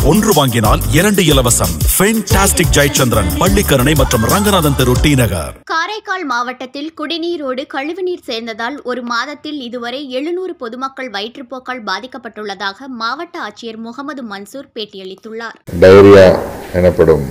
ஒன்று வாங்கினால் இரண்டு இலவசம் ஃபென்டாஸ்டிக் ஜெயச்சந்திரன் பள்ளிக்கரணை மற்றும் ரங்கநாதன் தெரு டி நகர் காரைக்கால் மாவட்டத்தில் குடிநீரோடு கழிவுநீர் சேர்ந்ததால் ஒரு மாதத்தில் இதுவரை எழுநூறு பொதுமக்கள் வயிற்றுப்போக்கால் பாதிக்கப்பட்டுள்ளதாக மாவட்ட ஆட்சியர் முகமது மன்சூர் பேட்டியளித்துள்ளார் டயரியா எனப்படும்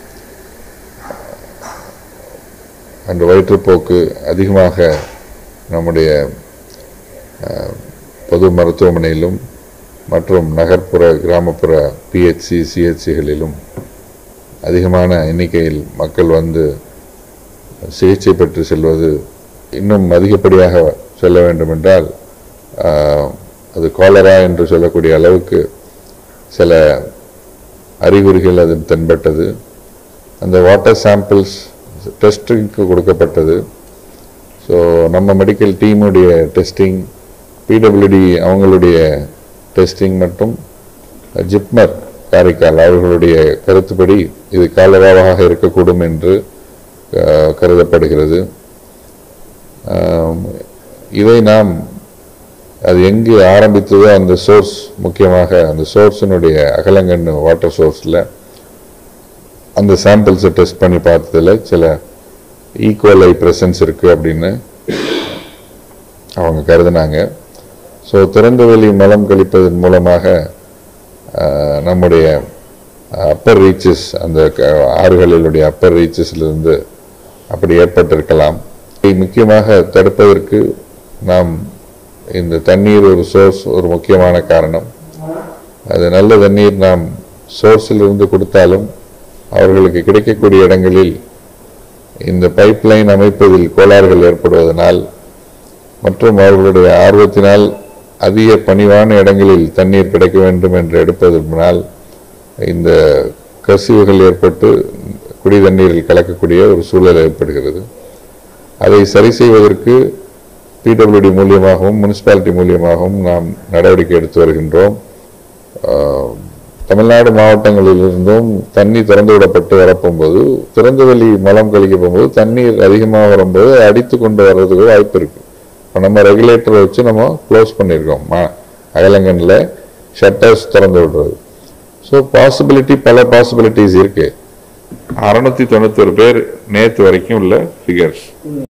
அந்த வயிற்றுப்போக்கு அதிகமாக நம்முடைய அஹ், பொது மருத்துவமனையிலும் மற்றும் நகர்ப்புற கிராமப்புற பிஹெச்சி சிஹெச்சிகளிலும் அதிகமான எண்ணிக்கையில் மக்கள் வந்து சிகிச்சை பெற்று செல்வது இன்னும் அதிகப்படியாக சொல்ல வேண்டுமென்றால் ஆஹ், அது காலரா என்று சொல்லக்கூடிய அளவுக்கு சில அறிகுறிகள் அதில் தென்பட்டது அந்த வாட்டர் சாம்பிள்ஸ் டெஸ்டிங்க்கு கொடுக்கப்பட்டது ஸோ நம்ம மெடிக்கல் டீமுடைய டெஸ்டிங் பிடபிள்யூடி அவங்களுடைய டெஸ்டிங் மற்றும் ஜிப்மர் காரைக்கால் அவர்களுடைய கருத்துப்படி இது காலராவாக இருக்கக்கூடும் என்று அஹ், கருதப்படுகிறது ஆம், இதை நாம் அது எங்கு ஆரம்பித்ததோ அந்த சோர்ஸ் முக்கியமாக அந்த சோர்ஸினுடைய அகலங்கண்ணு வாட்டர் சோர்ஸில் அந்த சாம்பிள்ஸை டெஸ்ட் பண்ணி பார்த்ததில் சில ஈக்குவலை பிரசன்ஸ் இருக்குது அப்படின்னு அவங்க கருதுனாங்க ஸோ திறந்தவெளி மலம் கழிப்பதன் மூலமாக ஆஹ், நம்முடைய அப்பர் ரீச்சஸ் அந்த க- ஆறுகளிலுடைய அப்பர் ரீச்சஸ்லேருந்து அப்படி ஏற்பட்டிருக்கலாம் இதை முக்கியமாக தடுப்பதற்கு நாம் இந்த தண்ணீர் ஒரு சோர்ஸ் ஒரு முக்கியமான காரணம் அது நல்ல தண்ணீர் நாம் சோர்ஸிலிருந்து கொடுத்தாலும் அவர்களுக்கு கிடைக்கக்கூடிய இடங்களில் இந்த பைப்லைன் அமைப்பதில் கோளாறுகள் ஏற்படுவதனால் மற்றும் அவர்களுடைய ஆர்வத்தினால் அதிக பணிவான இடங்களில் தண்ணீர் கிடைக்க வேண்டும் என்று எடுப்பதனால் இந்த கசிவுகள் ஏற்பட்டு குடி தண்ணீரில் கலக்கக்கூடிய ஒரு சூழல் ஏற்படுகிறது அதை சரி செய்வதற்கு பிடபிள்யூடி மூலியமாகவும் முனிசிபாலிட்டி மூலியமாகவும் நாம் நடவடிக்கை எடுத்து வருகின்றோம் ஆஹ், தமிழ்நாடு மாவட்டங்களிலிருந்தும் தண்ணி திறந்து விடப்பட்டு வரப்போகும்போது திறந்தவெளி மலம் கழிக்க போகும்போது தண்ணீர் அதிகமாக வரும்போது அடித்து கொண்டு வர்றதுக்கு வாய்ப்பு இருக்கு இப்போ நம்ம ரெகுலேட்டரை வச்சு நம்ம க்ளோஸ் பண்ணியிருக்கோம் மா அகலங்கனில் ஷட்டர்ஸ் திறந்து விடுறது ஸோ பாசிபிலிட்டி பல பாசிபிலிட்டிஸ் இருக்கு அறுநூத்தி தொண்ணூத்தொரு பேர் நேற்று வரைக்கும் உள்ள ஃபிகர்ஸ்